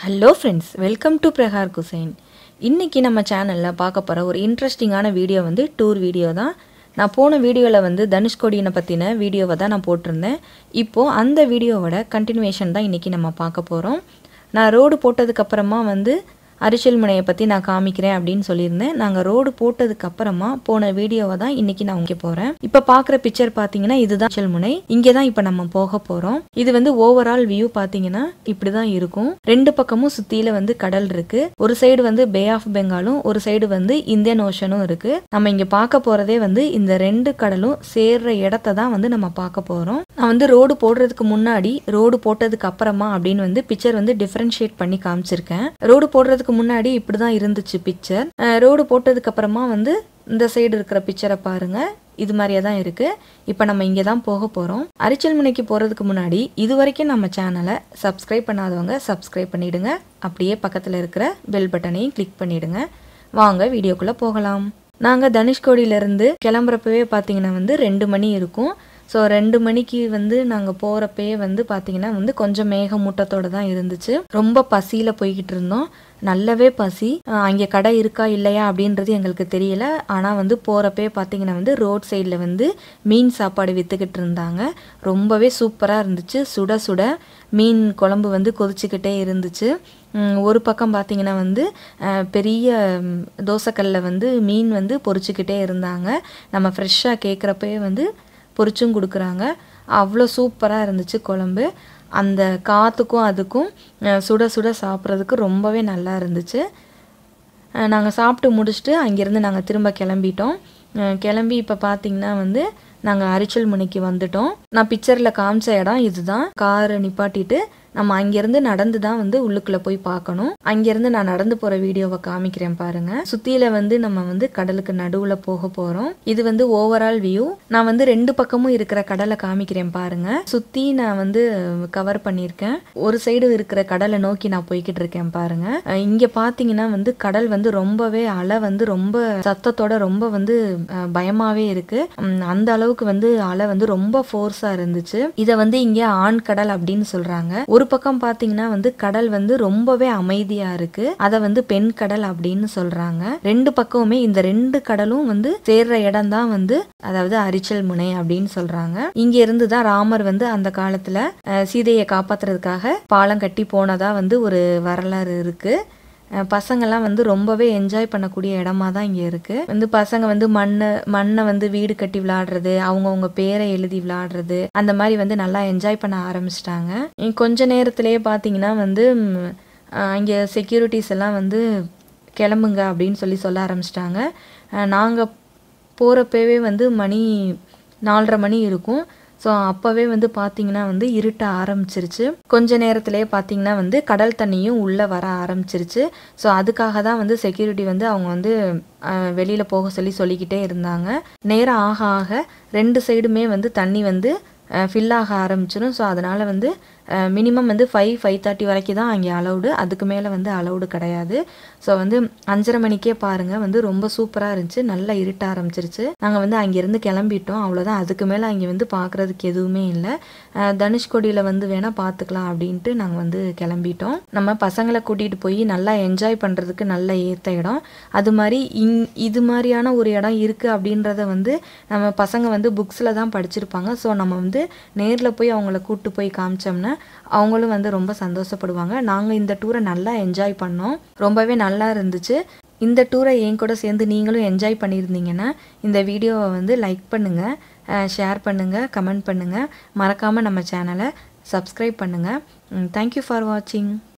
hello friends welcome to பிரகார் குசைன் இன்றைக்கி நம்ம சேனலில் பார்க்க போகிற ஒரு இன்ட்ரெஸ்டிங்கான வீடியோ வந்து டூர் வீடியோ தான் நான் போன வீடியோவில் வந்து தனுஷ்கோடியினை பற்றின வீடியோவை தான் நான் போட்டிருந்தேன் இப்போது அந்த வீடியோவோட கண்டினியூவேஷன் தான் இன்றைக்கி நம்ம பார்க்க போகிறோம் நான் ரோடு போட்டதுக்கப்புறமா வந்து அரிச்சல் முனையை பற்றி நான் காமிக்கிறேன் அப்படின்னு சொல்லியிருந்தேன் நாங்கள் ரோடு போட்டதுக்கு அப்புறமா போன வீடியோவை தான் இன்னைக்கு நான் வைக்க போகிறேன் இப்போ பார்க்குற பிக்சர் பார்த்தீங்கன்னா இதுதான் அரிச்சல் முனை இங்கே தான் இப்போ நம்ம போக போகிறோம் இது வந்து ஓவரால் வியூ பார்த்தீங்கன்னா இப்படி தான் இருக்கும் ரெண்டு பக்கமும் சுற்றியில் வந்து கடல் இருக்கு ஒரு சைடு வந்து பே ஆஃப் பெங்காலும் ஒரு சைடு வந்து இந்தியன் ஓஷனும் இருக்கு நம்ம இங்கே பார்க்க போகிறதே வந்து இந்த ரெண்டு கடலும் சேர்ற இடத்த தான் வந்து நம்ம பார்க்க போகிறோம் நான் வந்து ரோடு போடுறதுக்கு முன்னாடி ரோடு போட்டதுக்கு அப்புறமா அப்படின்னு வந்து பிக்சர் வந்து டிஃப்ரென்ஷியேட் பண்ணி காமிச்சிருக்கேன் ரோடு போடுறதுக்கு முன்னாடி இப்படி தான் இருந்துச்சு பிக்சர் ரோடு போட்டதுக்கு அப்புறமா வந்து இந்த சைடு இருக்கிற பிக்சரை பாருங்க இது மாதிரியே தான் இருக்கு இப்போ நம்ம இங்கே தான் போக போகிறோம் அரிச்சல் முனைக்கு போகிறதுக்கு முன்னாடி இது வரைக்கும் நம்ம சேனலை சப்ஸ்கிரைப் பண்ணாதவங்க சப்ஸ்கிரைப் பண்ணிடுங்க அப்படியே பக்கத்தில் இருக்கிற பெல் பட்டனையும் கிளிக் பண்ணிடுங்க வாங்க வீடியோக்குள்ளே போகலாம் நாங்கள் தனுஷ்கோடியிலேருந்து கிளம்புறப்பவே பார்த்தீங்கன்னா வந்து ரெண்டு மணி இருக்கும் ஸோ ரெண்டு மணிக்கு வந்து நாங்கள் போகிறப்பயே வந்து பார்த்தீங்கன்னா வந்து கொஞ்சம் மேகமூட்டத்தோடு தான் இருந்துச்சு ரொம்ப பசியில் போய்கிட்டு இருந்தோம் நல்லாவே பசி அங்கே கடை இருக்கா இல்லையா அப்படின்றது எங்களுக்கு தெரியல ஆனால் வந்து போகிறப்பே பார்த்தீங்கன்னா வந்து ரோட் சைடில் வந்து மீன் சாப்பாடு விற்றுக்கிட்டு இருந்தாங்க ரொம்பவே சூப்பராக இருந்துச்சு சுட சுட மீன் குழம்பு வந்து கொதிச்சுக்கிட்டே இருந்துச்சு ஒரு பக்கம் பார்த்தீங்கன்னா வந்து பெரிய தோசைக்கல்லில் வந்து மீன் வந்து பொரிச்சுக்கிட்டே இருந்தாங்க நம்ம ஃப்ரெஷ்ஷாக கேட்குறப்பே வந்து பொரிச்சும் கொடுக்குறாங்க அவ்வளோ சூப்பராக இருந்துச்சு குழம்பு அந்த காற்றுக்கும் அதுக்கும் சுட சுட சாப்பிட்றதுக்கு ரொம்பவே நல்லா இருந்துச்சு நாங்கள் சாப்பிட்டு முடிச்சுட்டு அங்கேருந்து நாங்கள் திரும்ப கிளம்பிட்டோம் கிளம்பி இப்போ பார்த்தீங்கன்னா வந்து நாங்கள் அரிச்சல் முனைக்கு வந்துட்டோம் நான் பிக்சரில் காமிச்ச இடம் இதுதான் காரை நிப்பாட்டிட்டு நம்ம அங்கேருந்து நடந்து தான் வந்து உள்ளுக்குள்ளே போய் பார்க்கணும் அங்கேருந்து நான் நடந்து போகிற வீடியோவை காமிக்கிறேன் பாருங்க சுற்றியில் வந்து நம்ம வந்து கடலுக்கு நடுவில் போக போகிறோம் இது வந்து ஓவரால் வியூ நான் வந்து ரெண்டு பக்கமும் இருக்கிற கடலை காமிக்கிறேன் பாருங்க சுற்றி நான் வந்து கவர் பண்ணியிருக்கேன் ஒரு சைடு இருக்கிற கடலை நோக்கி நான் போய்கிட்டு இருக்கேன் பாருங்க இங்கே பார்த்தீங்கன்னா வந்து கடல் வந்து ரொம்பவே அலை வந்து ரொம்ப சத்தத்தோட ரொம்ப வந்து பயமாவே இருக்கு அந்த அளவுக்கு வந்து அலை வந்து ரொம்ப ஃபோர்ஸாக இருந்துச்சு இதை வந்து இங்கே ஆண் கடல் அப்படின்னு சொல்றாங்க ஒரு பக்கம் பார்த்தீங்கன்னா வந்து கடல் வந்து ரொம்பவே அமைதியா இருக்கு அதை வந்து பெண் கடல் அப்படின்னு சொல்றாங்க ரெண்டு பக்கமுமே இந்த ரெண்டு கடலும் வந்து சேர்ற இடம் தான் வந்து அதாவது அரிச்சல் முனை அப்படின்னு சொல்றாங்க இங்க இருந்து தான் ராமர் வந்து அந்த காலத்துல சீதையை காப்பாத்துறதுக்காக பாலம் கட்டி போனதா வந்து ஒரு வரலாறு இருக்கு பசங்கள்லாம் வந்து ரொம்பவே என்ஜாய் பண்ணக்கூடிய இடமா தான் இங்கே இருக்குது வந்து பசங்க வந்து மண்ணை மண்ணை வந்து வீடு கட்டி விளாடுறது அவங்கவுங்க பேரை எழுதி விளாடுறது அந்த மாதிரி வந்து நல்லா என்ஜாய் பண்ண ஆரம்பிச்சிட்டாங்க கொஞ்ச நேரத்திலேயே பார்த்தீங்கன்னா வந்து அங்கே செக்யூரிட்டிஸ் எல்லாம் வந்து கிளம்புங்க அப்படின்னு சொல்லி சொல்ல ஆரம்பிச்சிட்டாங்க நாங்கள் போகிறப்பவே வந்து மணி நாலரை மணி இருக்கும் ஸோ அப்போவே வந்து பார்த்தீங்கன்னா வந்து இருட்ட ஆரம்பிச்சிருச்சு கொஞ்ச நேரத்திலே பார்த்தீங்கன்னா வந்து கடல் தண்ணியும் உள்ளே வர ஆரம்பிச்சிருச்சு ஸோ அதுக்காக தான் வந்து செக்யூரிட்டி வந்து அவங்க வந்து வெளியில் போக சொல்லி சொல்லிக்கிட்டே இருந்தாங்க நேரம் ஆக ஆக ரெண்டு சைடுமே வந்து தண்ணி வந்து ஃபில் ஆக ஆரம்பிச்சிடும் ஸோ அதனால் வந்து மினிமம் வந்து ஃபைவ் ஃபைவ் தேர்ட்டி வரைக்கும் தான் அங்கே அலௌடு அதுக்கு மேலே வந்து அலௌடு கிடையாது ஸோ வந்து அஞ்சரை மணிக்கே பாருங்கள் வந்து ரொம்ப சூப்பராக இருந்துச்சு நல்லா இருட்ட ஆரம்பிச்சிருச்சு நாங்கள் வந்து அங்கேருந்து கிளம்பிட்டோம் அவ்வளோதான் அதுக்கு மேலே அங்கே வந்து பார்க்குறதுக்கு எதுவுமே இல்லை தனுஷ்கோடியில் வந்து வேணால் பார்த்துக்கலாம் அப்படின்ட்டு நாங்கள் வந்து கிளம்பிட்டோம் நம்ம பசங்களை கூட்டிகிட்டு போய் நல்லா என்ஜாய் பண்ணுறதுக்கு நல்ல ஏற்ற இடம் அது மாதிரி இங் இது மாதிரியான ஒரு இடம் இருக்குது அப்படின்றத வந்து நம்ம பசங்க வந்து புக்ஸில் தான் படிச்சிருப்பாங்க ஸோ நம்ம வந்து நேரில் போய் அவங்கள கூப்பிட்டு போய் காமிச்சோம்னா அவங்களும் வந்து ரொம்ப சந்தோஷப்படுவாங்க நாங்கள் இந்த டூரை நல்லா என்ஜாய் பண்ணோம் ரொம்பவே நல்லா இருந்துச்சு இந்த டூரை என் கூட சேர்ந்து நீங்களும் என்ஜாய் பண்ணியிருந்தீங்கன்னா இந்த வீடியோவை வந்து லைக் பண்ணுங்கள் ஷேர் பண்ணுங்கள் கமெண்ட் பண்ணுங்கள் மறக்காமல் நம்ம சேனலை சப்ஸ்கிரைப் பண்ணுங்கள் தேங்க்யூ ஃபார் வாட்சிங்